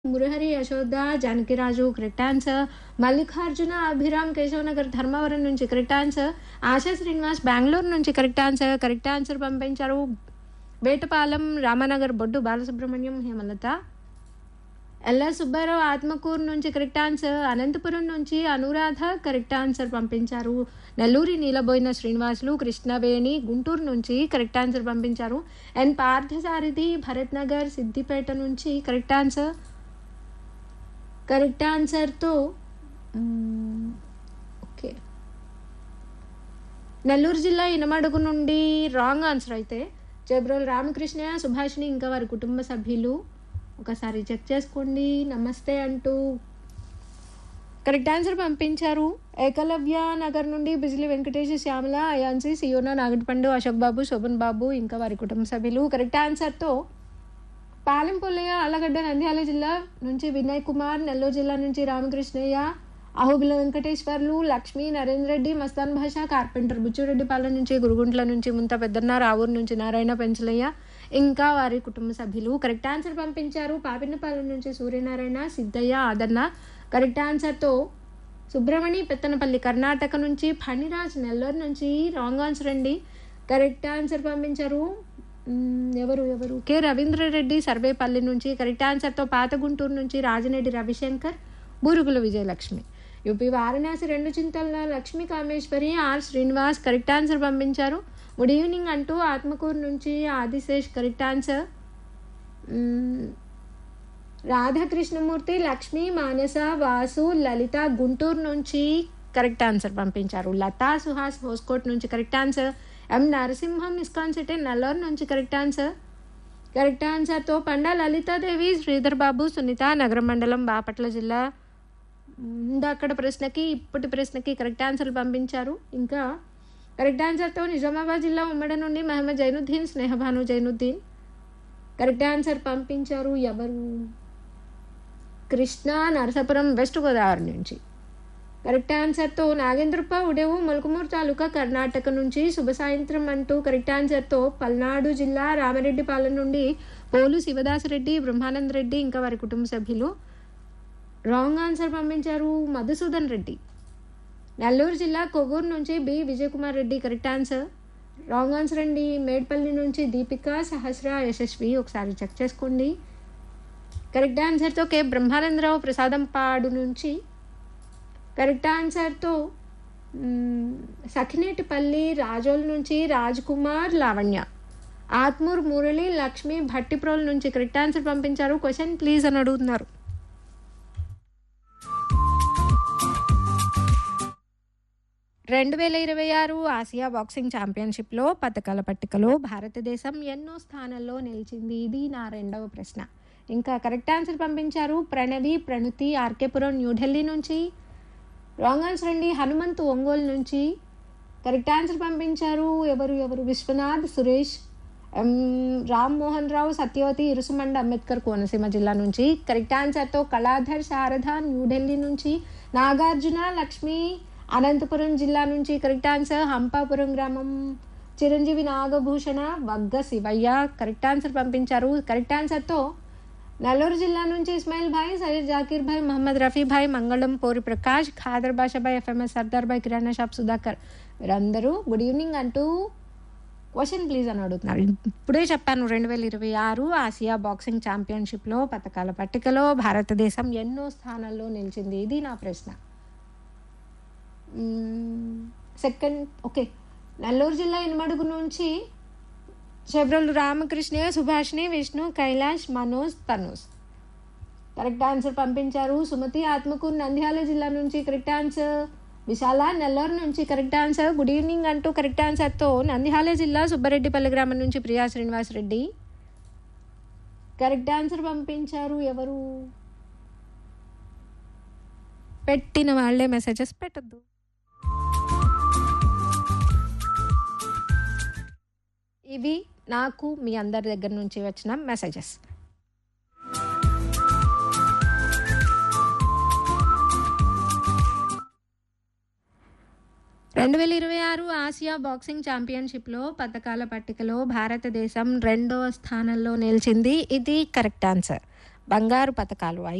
Murahari Yashoda Janakiraju correct answer Mallikarjuna Abhiram Keshav Nagar Dharmavaram నుంచి correct answer Asha Srinivas Bengaluru నుంచి correct answer correct answer పంపించారు వేటపాలెం రామనగర్ బొడ్డు బాలసుబ్రహ్మణ్యం హేమలత ఎల్ఆర్ సుబ్బారావు ఆత్మకూరు నుంచి కరెక్ట్ ఆన్సర్ అనంతపురం నుంచి అనురాధ కరెక్ట్ ఆన్సర్ పంపించారు నెల్లూరి నీలబోయిన శ్రీనివాసులు కృష్ణవేణి గుంటూరు నుంచి కరెక్ట్ ఆన్సర్ పంపించారు అండ్ పార్థసారథి భరత్ నగర్ సిద్దిపేట నుంచి కరెక్ట్ ఆన్సర్ కరెక్ట్ ఆన్సర్తో మ్మ్, ఓకే నెల్లూరు జిల్లా ఇనమడుగు నుండి రాంగ్ ఆన్సర్ అయితే జబ్రోల్ రామకృష్ణయ్య సుభాషిణి ఇంకా వారి కుటుంబ సభ్యులు ఒకసారి చెక్ చేసుకోండి నమస్తే అంటూ కరెక్ట్ ఆన్సర్ పంపించారు ఏకలవ్య నగర్ నుండి బిజిలి వెంకటేష్ శ్యామల అయాన్సి సియోనా నాగటిపండు అశోక్ బాబు శోభన్ బాబు ఇంకా వారి కుటుంబ సభ్యులు కరెక్ట్ ఆన్సర్తో పాలెంపొల్లయ్య ఆలగడ్డ నంద్యాల జిల్లా నుంచి వినయ్ కుమార్ నెల్లూరు జిల్లా నుంచి రామకృష్ణయ్య అహోబిల వెంకటేశ్వర్లు లక్ష్మీ నరేంద్ర రెడ్డి మస్తాన్ భాష కార్పెంటర్ బుచ్చిరెడ్డిపాలెం నుంచి గురుగుంట్ల నుంచి ముంత పెద్దన్న రావూరు నుంచి నారాయణ పెంచలయ్య ఇంకా వారి కుటుంబ సభ్యులు కరెక్ట్ ఆన్సర్ పంపించారు పాపినపాలెం నుంచి సూర్యనారాయణ సిద్ధయ్య ఆదన్న కరెక్ట్ ఆన్సర్తో సుబ్రమణి పెత్తనపల్లి కర్ణాటక నుంచి ఫణిరాజ్ నెల్లూరు నుంచి రాంగ్ ఆన్సర్ అండి కరెక్ట్ ఆన్సర్ పంపించారు మ్మ్, ఎవరు ఎవరు కె రవీంద్రరెడ్డి సర్వేపల్లి నుంచి కరెక్ట్ ఆన్సర్తో పాత గుంటూరు నుంచి రాజనేడి రవిశంకర్ బూరుగుల విజయలక్ష్మి యూపీ వారణాసి రెండు Chintala Lakshmi Kameshwari R Srinivas correct answer పంపించారు గుడ్ ఈవినింగ్ అంటూ ఆత్మకూరు నుంచి ఆదిశేష్ కరెక్ట్ ఆన్సర్ మ్మ్, రాధాకృష్ణమూర్తి లక్ష్మి మానస వాసు లలిత గుంటూరు నుంచి కరెక్ట్ ఆన్సర్ పంపించారు లతా సుహాస్ హోస్కోట్ నుంచి correct answer M Narasimham ISKCON city Nallur నుంచి కరెక్ట్ ఆన్సర్ కరెక్ట్ ఆన్సర్తో పండా లలితాదేవి శ్రీధర్ బాబు సునీత నగరం మండలం బాపట్ల జిల్లా అక్కడ ప్రశ్నకి ఇప్పటి ప్రశ్నకి కరెక్ట్ ఆన్సర్లు పంపించారు ఇంకా కరెక్ట్ ఆన్సర్తో నిజామాబాద్ జిల్లా ఉమ్మడి నుండి మహమ్మద్ జైనుద్దీన్ స్నేహభాను జైనుద్దీన్ కరెక్ట్ ఆన్సర్ పంపించారు ఎవరు కృష్ణ నరసాపురం వెస్ట్ గోదావరి నుంచి కరెక్ట్ ఆన్సర్తో నాగేంద్రప్ప ఉడేవు మొలకమూరు తాలూకా కర్ణాటక నుంచి శుభ సాయంత్రం అంటూ కరెక్ట్ ఆన్సర్తో పల్నాడు జిల్లా రామరెడ్డిపాలెం నుండి పోలు శివదాసరెడ్డి బ్రహ్మానంద్ రెడ్డి ఇంకా వారి కుటుంబ సభ్యులు రాంగ్ ఆన్సర్ పంపించారు మధుసూదన్ రెడ్డి నెల్లూరు జిల్లా కొవ్వూరు నుంచి B Vijayakumar Reddy correct answer wrong answer అండి మేడ్పల్లి నుంచి దీపిక సహస్ర యశస్వి ఒకసారి చెక్ చేసుకోండి కరెక్ట్ ఆన్సర్తో కే బ్రహ్మానందరావు ప్రసాదం పాడు నుంచి కరెక్ట్ ఆన్సర్తో మ్మ్, సఖినేటిపల్లి రాజోల్ నుంచి రాజ్ కుమార్ లావణ్య ఆత్మూర్ మురళి లక్ష్మి భట్టిప్రోల్ నుంచి కరెక్ట్ ఆన్సర్ పంపించారు క్వశ్చన్ ప్లీజ్ అని అడుగుతున్నారు రెండు వేల ఇరవై ఆరు ఆసియా బాక్సింగ్ ఛాంపియన్షిప్లో పథకాల పట్టికలో భారతదేశం ఎన్నో స్థానాల్లో నిలిచింది ఇది నా రెండవ ప్రశ్న ఇంకా కరెక్ట్ ఆన్సర్ పంపించారు ప్రణవి ప్రణుతి ఆర్కేపురం న్యూఢిల్లీ నుంచి రాంగ్ ఆన్సర్ అండి హనుమంతు ఒంగోలు నుంచి కరెక్ట్ ఆన్సర్ పంపించారు ఎవరు ఎవరు విశ్వనాథ్ సురేష్ ఎం రామ్ మోహన్ రావు సత్యవతి ఇరుసుమండ అంబేద్కర్ కోనసీమ జిల్లా నుంచి కరెక్ట్ ఆన్సర్తో కళాధర్ శారద న్యూఢిల్లీ నుంచి నాగార్జున లక్ష్మి అనంతపురం జిల్లా నుంచి కరెక్ట్ ఆన్సర్ హంపాపురం గ్రామం చిరంజీవి నాగభూషణ వగ్గ శివయ్య కరెక్ట్ ఆన్సర్ పంపించారు కరెక్ట్ ఆన్సర్తో నెల్లూరు జిల్లా నుంచి ఇస్మాయిల్ భాయ్ సయ్యద్ జాకీర్ భాయ్ మహమ్మద్ రఫీ భాయ్ మంగళం పోరి ప్రకాష్ ఖాదర్ బాషాభాయ్ ఎఫ్ఎంఎస్ సర్దార్ భాయ్ కిరాణా షాప్ సుధాకర్ వీరందరూ గుడ్ ఈవినింగ్ అంటూ క్వశ్చన్ ప్లీజ్ అని అడుగుతున్నారు ఇప్పుడే చెప్పాను రెండు వేల ఇరవై ఆరు ఆసియా బాక్సింగ్ ఛాంపియన్షిప్లో పథకాల పట్టికలో భారతదేశం ఎన్నో స్థానాల్లో నిలిచింది ఇది నా ప్రశ్న సెకండ్ ఓకే నెల్లూరు జిల్లా ఇనుమడుగు నుంచి చెబ్రలు రామకృష్ణ సుభాష్ని విష్ణు కైలాష్ మనోజ్ తనోజ్ కరెక్ట్ ఆన్సర్ పంపించారు సుమతి ఆత్మకూరు నంద్యాల జిల్లా నుంచి కరెక్ట్ ఆన్సర్ విశాల నెల్లూరు నుంచి కరెక్ట్ ఆన్సర్ గుడ్ ఈవినింగ్ అంటూ కరెక్ట్ ఆన్సర్తో నంద్యాల జిల్లా సుబ్బారెడ్డిపల్లి గ్రామం నుంచి ప్రియా శ్రీనివాస్ రెడ్డి కరెక్ట్ ఆన్సర్ పంపించారు ఎవరు పెట్టిన వాళ్ళే మెసేజెస్ పెట్టద్దు ఇవి నాకు మీ అందరి దగ్గర నుంచి వచ్చిన మెసేజెస్ రెండు వేల ఇరవై ఆరు ఆసియా బాక్సింగ్ ఛాంపియన్షిప్లో పథకాల పట్టికలో భారతదేశం రెండవ స్థానంలో నిలిచింది ఇది కరెక్ట్ ఆన్సర్ బంగారు పథకాలు